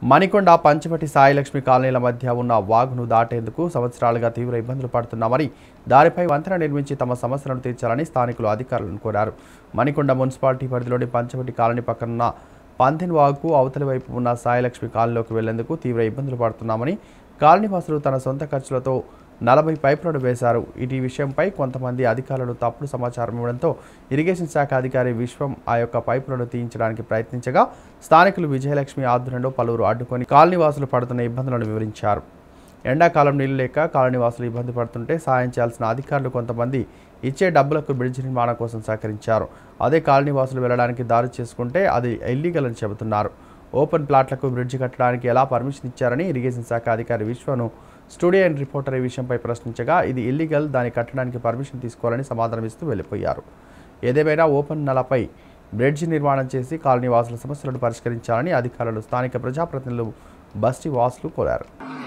మణికొండ పంచవటి సాయిలక్ష్మి కాలనీల మధ్య ఉన్న వాగును దాటేందుకు సంవత్సరాలుగా తీవ్ర ఇబ్బందులు పడుతున్నామని దారిపై వంతెన నిర్మించి తమ సమస్యలను తీర్చాలని స్థానికులు అధికారులను కోరారు మణికొండ మున్సిపాలిటీ పరిధిలోని పంచవటి కాలనీ పక్కనున్న పంతిన్ వాగుకు అవతలి వైపు ఉన్న సాయిలక్ష్మి కాలనీలోకి వెళ్లేందుకు తీవ్ర ఇబ్బందులు పడుతున్నామని కాలనీవాసులు తన సొంత ఖర్చులతో నలభై పైపులను వేశారు ఇటు ఈ విషయంపై కొంతమంది అధికారులు తప్పుడు సమాచారం ఇవ్వడంతో ఇరిగేషన్ శాఖ అధికారి విశ్వం ఆ యొక్క పైపులను తీయించడానికి ప్రయత్నించగా స్థానికులు విజయలక్ష్మి ఆధ్వర్యంలో పలువురు అడ్డుకొని కాలనీవాసులు పడుతున్న ఇబ్బందులను వివరించారు ఎండాకాలం నీళ్లు లేక కాలనీవాసులు ఇబ్బంది పడుతుంటే సాయం చేయాల్సిన అధికారులు కొంతమంది ఇచ్చే డబ్బులకు బ్రిడ్జ్ నిర్మాణం కోసం సహకరించారు అదే కాలనీవాసులు వెళ్ళడానికి దారి చేసుకుంటే అది ఇల్లీగల్ అని చెబుతున్నారు ఓపెన్ ప్లాట్లకు బ్రిడ్జ్ కట్టడానికి ఎలా పర్మిషన్ ఇచ్చారని ఇరిగేషన్ శాఖ అధికారి విశ్వను స్టూడియో అండ్ రిపోర్టర్ ఈ విషయంపై ప్రశ్నించగా ఇది ఇల్లీగల్ దాన్ని కట్టడానికి పర్మిషన్ తీసుకోవాలని సమాధానం ఇస్తూ వెళ్ళిపోయారు ఏదేమైనా ఓపెన్ నలపై బ్రిడ్జి నిర్మాణం చేసి కాలనీ వాసుల సమస్యలను పరిష్కరించాలని అధికారులు స్థానిక ప్రజాప్రతినిధులు బస్టి వాసులు కోరారు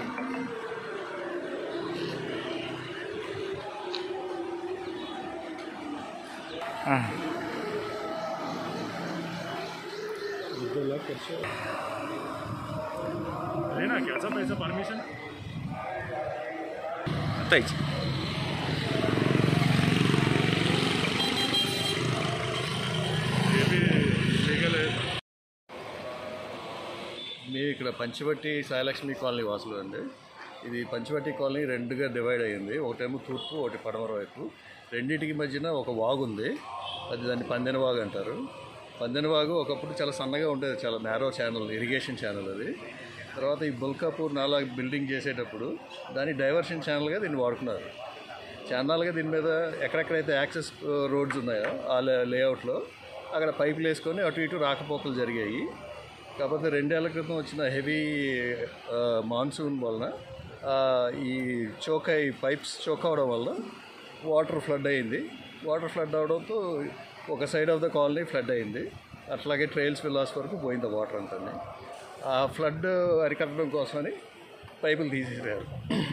लेना कैसा पैसा परमिशन ये भी लीगल है మేము ఇక్కడ పంచవటి సాయలక్ష్మి కాలనీ వాసులు అండి ఇది పంచవటి కాలనీ రెండుగా డివైడ్ అయ్యింది ఒకటేమో తూర్పు ఒకటి పడమర వైపు రెండింటికి మధ్యన ఒక వాగు ఉంది అది దాన్ని పందెన వాగు అంటారు పందెన వాగు ఒకప్పుడు చాలా సన్నగా ఉండేది చాలా నేరో ఛానల్ ఇరిగేషన్ ఛానల్ అది తర్వాత ఈ బుల్కాపూర్ నాలా బిల్డింగ్ చేసేటప్పుడు దాన్ని డైవర్షన్ ఛానల్గా దీన్ని వాడుకున్నారు ఛానల్గా దీని మీద ఎక్కడెక్కడైతే యాక్సెస్ రోడ్స్ ఉన్నాయో ఆ లే లేఅవుట్లో అక్కడ పైపులు వేసుకొని అటు ఇటు రాకపోకలు జరిగాయి కాకపోతే రెండేళ్ల క్రితం వచ్చిన హెవీ మాన్సూన్ వలన ఆ, ఈ చోక్ అయి పైప్స్ చోక్ అవడం వల్ల వాటర్ ఫ్లడ్ అయింది వాటర్ ఫ్లడ్ అవడంతో ఒక side of the colony flood అయింది అట్లాగే ట్రైల్స్ విల్లాస్ వరకు పోయింది వాటర్ అంతా ఆ ఫ్లడ్ అరికట్టడం కోసమని పైపులు తీసేసారు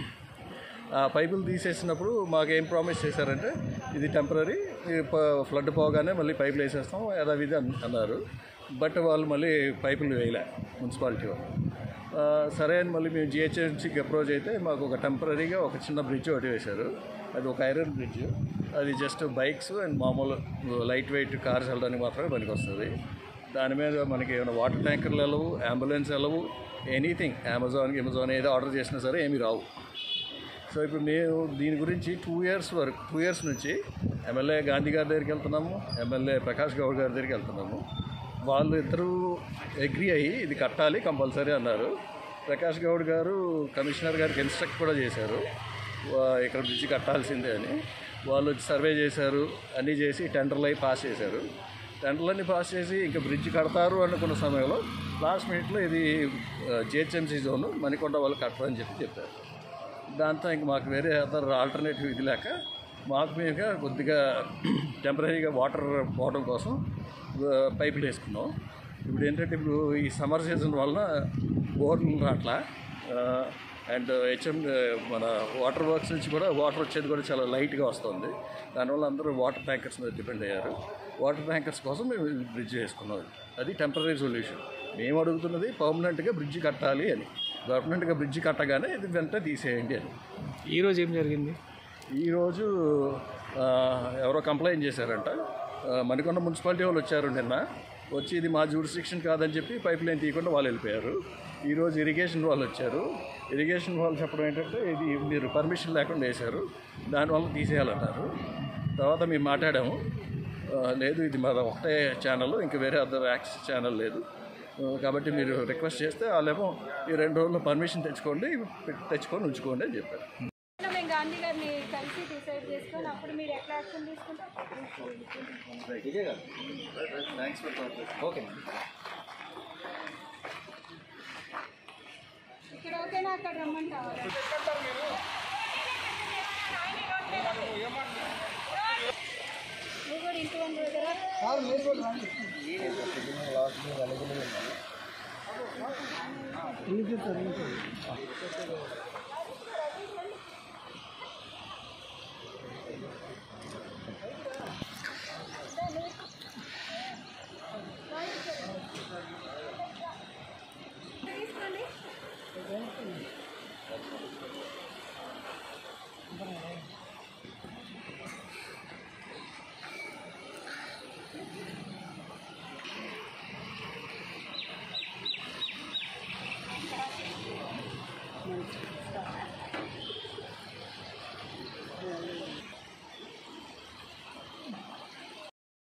ఆ పైపులు తీసేసినప్పుడు మాకేం ప్రామిస్ చేశారంటే ఇది టెంపరీ ఫ్లడ్ పోగానే మళ్ళీ పైపులు వేసేస్తాం యథావిధి అన్- అన్నారు బట్ వాళ్ళు మళ్ళీ పైపులు వేయలే మున్సిపాలిటీ వాళ్ళు ఆ, సరే అని మళ్ళీ మేము జిహెచ్ఎంసీకి అప్రోచ్ అయితే మాకు ఒక టెంపరీగా ఒక చిన్న బ్రిడ్జ్ ఒకటి వేశారు అది ఒక ఐరన్ బ్రిడ్జ్ అది జస్ట్ బైక్స్ అండ్ మామూలు లైట్ వెయిట్ కార్స్ వెళ్ళడానికి మాత్రమే పనికి వస్తుంది దాని మీద మనకి ఏమైనా వాటర్ ట్యాంకర్లు వెళ్ళవు అంబులెన్స్ వెళ్ళవు ఎనీథింగ్ అమెజాన్ అమెజాన్ ఏదో ఆర్డర్ చేసినా సరే ఏమీ రావు సో ఇప్పుడు మేము దీని గురించి టూ ఇయర్స్ వరకు టూ ఇయర్స్ నుంచి ఎమ్మెల్యే గాంధీ గారి దగ్గరికి వెళ్తున్నాము ఎమ్మెల్యే ప్రకాష్ గౌడ్ గారి దగ్గరికి వెళ్తున్నాము వాళ్ళు ఇద్దరు అగ్రి అయ్యి ఇది కట్టాలి కంపల్సరీ అన్నారు ప్రకాష్ గౌడ్ గారు కమిషనర్ గారికి ఇన్స్ట్రక్ట్ కూడా చేశారు వా- ఇక్కడ బ్రిడ్జ్ కట్టాల్సిందే అని వాళ్ళు వచ్చి సర్వే చేశారు అన్నీ చేసి టెండర్లు అయి పాస్ చేశారు టెండర్లన్నీ పాస్ చేసి ఇంకా బ్రిడ్జ్ కడతారు అనుకున్న సమయంలో లాస్ట్ మినిట్లో ఇది జిహెచ్ఎంసీ జోన్ మణికొండ వాళ్ళు కట్టరని చెప్పి చెప్పారు దాంతో ఇంక మాకు వేరే అదర్ ఆల్టర్నేటివ్ ఇది లేక మాకు మేముగా కొద్దిగా టెంపరీగా వాటర్ పోవడం కోసం ఆ, పైపులు వేసుకున్నాం ఇప్పుడు ఏంటంటే ఇప్పుడు ఈ సమ్మర్ సీజన్ వలన బోర్లు రాట్లా అండ్ హెచ్ఎం మన వాటర్ వర్క్స్ నుంచి కూడా వాటర్ వచ్చేది కూడా చాలా లైట్గా వస్తుంది దానివల్ల అందరూ వాటర్ ట్యాంకర్స్ మీద డిపెండ్ అయ్యారు వాటర్ ట్యాంకర్స్ కోసం మేము బ్రిడ్జ్ వేసుకున్నాం అది టెంపరీ సొల్యూషన్ మేము అడుగుతున్నది పర్మనెంట్గా బ్రిడ్జ్ కట్టాలి అని గవర్నమెంట్గా బ్రిడ్జ్ కట్టగానే ఇది వెంటనే తీసేయండి అని ఈరోజు ఏం జరిగింది ఈరోజు ఆ, ఎవరో కంప్లైంట్ చేశారంట ఆ, మణికొండ మున్సిపాలిటీ వాళ్ళు వచ్చారు నిన్న వచ్చి ఇది మా జ్యూరిస్డిక్షన్ కాదని చెప్పి పైప్ లైన్ తీయకుండా వాళ్ళు వెళ్ళిపోయారు ఈరోజు ఇరిగేషన్ వాళ్ళు వచ్చారు ఇరిగేషన్ వాళ్ళు చెప్పడం ఏంటంటే ఇది మీరు పర్మిషన్ లేకుండా వేశారు దానివల్ల తీసేయాలన్నారు తర్వాత మేము మాట్లాడాము ఆ, లేదు ఇది మా ఒకటే ఛానల్ ఇంకా వేరే అదర్ యాక్సెస్ ఛానల్ లేదు ఆ, కాబట్టి మీరు రిక్వెస్ట్ చేస్తే వాళ్ళేమో ఈ రెండు రోజుల్లో పర్మిషన్ తెచ్చుకోండి తెచ్చుకొని ఉంచుకోండి అని చెప్పారు మేము గాంధీ గారిని కలిసి డిసైడ్ చేసుకొని అప్పుడు మీరు ఎట్లా యాక్షన్ తీసుకుంటారు ఓకే ఇక్కడ ఓకేనా అక్కడ రమ్మంటావా నువ్వు కూడా ఇంటి వంద దగ్గర తీసుకోండి చేస్తాం